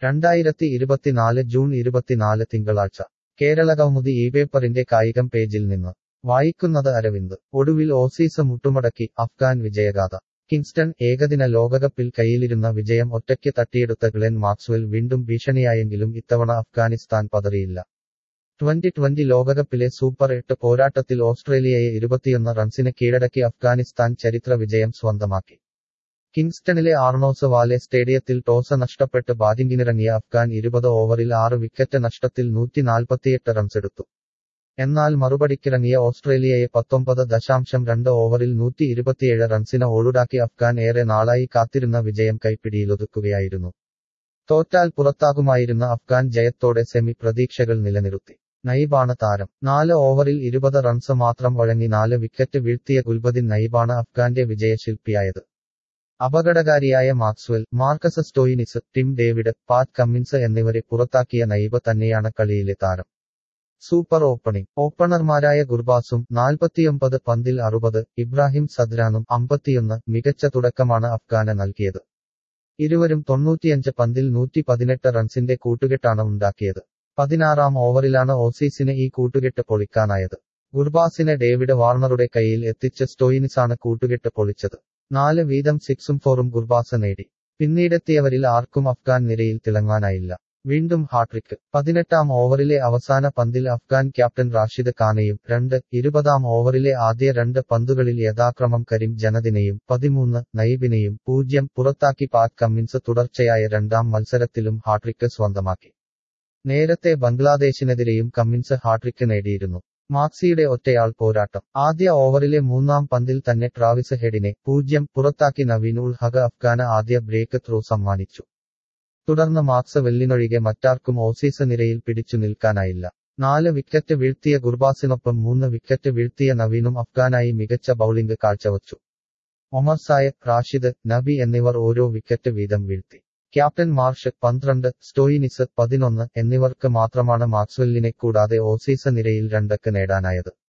രണ്ടായിരത്തി ഇരുപത്തിനാല് ജൂൺ ഇരുപത്തിനാല് തിങ്കളാഴ്ച കേരളകൗമുദി ഈ പേപ്പറിന്റെ കായികം പേജിൽ നിന്ന് വായിക്കുന്നത് അരവിന്ദ് ഒടുവിൽ ഓസീസ് മുട്ടുമടക്കി അഫ്ഗാൻ വിജയഗാഥ കിങ്സ്റ്റൺ ഏകദിന ലോകകപ്പിൽ കയ്യിലിരുന്ന വിജയം ഒറ്റയ്ക്ക് തട്ടിയെടുത്ത ഗ്ലെൻ മാക്സ്വെൽ വീണ്ടും ഭീഷണിയായെങ്കിലും ഇത്തവണ അഫ്ഗാനിസ്ഥാൻ പതറിയില്ല ട്വന്റി ട്വന്റി ലോകകപ്പിലെ സൂപ്പർ എട്ട് പോരാട്ടത്തിൽ ഓസ്ട്രേലിയയെ ഇരുപത്തിയൊന്ന് റൺസിന് കീഴടക്കി അഫ്ഗാനിസ്ഥാൻ ചരിത്ര വിജയം സ്വന്തമാക്കി കിങ്സ്റ്റണിലെ ആർണോസ് വാലെ സ്റ്റേഡിയത്തിൽ ടോസ് നഷ്ടപ്പെട്ട് ബാറ്റിംഗിനിറങ്ങിയ അഫ്ഗാൻ ഇരുപത് ഓവറിൽ ആറ് വിക്കറ്റ് നഷ്ടത്തിൽ നൂറ്റിനാൽപ്പത്തിയെട്ട് റൺസെടുത്തു എന്നാൽ മറുപടിക്കിറങ്ങിയ ഓസ്ട്രേലിയയെ പത്തൊമ്പത് ദശാംശം രണ്ട് ഓവറിൽ നൂറ്റി ഇരുപത്തിയേഴ് റൺസിന് ഓടുടാക്കി അഫ്ഗാൻ ഏറെ നാളായി കാത്തിരുന്ന വിജയം കൈപ്പിടിയിലൊതുക്കുകയായിരുന്നു തോറ്റാൽ പുറത്താകുമായിരുന്ന അഫ്ഗാൻ ജയത്തോടെ സെമി പ്രതീക്ഷകൾ നിലനിർത്തി നൈബാണ് താരം നാല് ഓവറിൽ ഇരുപത് റൺസ് മാത്രം വഴങ്ങി നാല് വിക്കറ്റ് വീഴ്ത്തിയ ഗുൽബദിൻ നൈബാണ് അഫ്ഗാന്റെ വിജയശില്പിയായത് അപകടകാരിയായ Maxwell Marcus Stoinis Tim David Pat Cummins എന്നിവരെ പുറത്താക്കിയ നൈബ് തന്നെയാണ് കളിയിലെ താരം സൂപ്പർ ഓപ്പണിംഗ് ഓപ്പണർമാരായ ഗുർബാസും നാൽപ്പത്തിയൊമ്പത് പന്തിൽ അറുപത് ഇബ്രാഹിം സദ്രാനും അമ്പത്തിയൊന്ന് മികച്ച തുടക്കമാണ് അഫ്ഗാന് നൽകിയത് ഇരുവരും തൊണ്ണൂറ്റിയഞ്ച് പന്തിൽ നൂറ്റി പതിനെട്ട് റൺസിന്റെ കൂട്ടുകെട്ടാണ് ഉണ്ടാക്കിയത് പതിനാറാം ഓവറിലാണ് ഓസീസിന് ഈ കൂട്ടുകെട്ട് പൊളിക്കാനായത് ഗുർബാസിനെ ഡേവിഡ് വാർണറുടെ കയ്യിൽ എത്തിച്ച് സ്റ്റോയിനിസാണ് കൂട്ടുകെട്ട് പൊളിച്ചത് നാല് വീതം സിക്സും ഫോറും ഗുർബാസ് നേടി പിന്നീടെത്തിയവരിൽ ആർക്കും അഫ്ഗാൻ നിരയിൽ തിളങ്ങാനായില്ല വീണ്ടും ഹാട്രിക്ക് പതിനെട്ടാം ഓവറിലെ അവസാന പന്തിൽ അഫ്ഗാൻ ക്യാപ്റ്റൻ റാഷിദ് ഖാനെയും രണ്ട് ഇരുപതാം ഓവറിലെ ആദ്യ രണ്ട് പന്തുകളിൽ യഥാക്രമം കരീം ജനദിനെയും പതിമൂന്ന് നൈബിനെയും പൂജ്യം പുറത്താക്കി പാറ്റ് കമ്മിൻസ് തുടർച്ചയായ രണ്ടാം മത്സരത്തിലും ഹാട്രിക്ക് സ്വന്തമാക്കി നേരത്തെ ബംഗ്ലാദേശിനെതിരെയും കമ്മിൻസ് ഹാട്രിക്ക് നേടിയിരുന്നു മാക്സിയുടെ ഒറ്റയാൾ പോരാട്ടം ആദ്യ ഓവറിലെ മൂന്നാം പന്തിൽ തന്നെ ട്രാവിസ് ഹെഡിനെ പൂജ്യം പുറത്താക്കി നവീൻ ഉൾ ഹഗ അഫ്ഗാന് ആദ്യ ബ്രേക്ക് ത്രൂ സമ്മാനിച്ചു തുടർന്ന് മാക്സ് വെല്ലിനൊഴികെ മറ്റാർക്കും ഓസീസ് നിരയിൽ പിടിച്ചു നിൽക്കാനായില്ല നാല് വിക്കറ്റ് വീഴ്ത്തിയ ഗുർബാസിനൊപ്പം മൂന്ന് വിക്കറ്റ് വീഴ്ത്തിയ നവീനും അഫ്ഗാനായി മികച്ച ബൌളിംഗ് കാഴ്ചവച്ചു ഒമർ സായബ് റാഷിദ് നബി എന്നിവർ ഓരോ വിക്കറ്റ് വീതം വീഴ്ത്തി ക്യാപ്റ്റൻ മാർഷ് പന്ത്രണ്ട് സ്റ്റോയിനിസ് പതിനൊന്ന് എന്നിവർക്ക് മാത്രമാണ് മാക്സ്വെല്ലിനെ കൂടാതെ ഓസീസ് നിരയിൽ രണ്ടക്ക് നേടാനായത്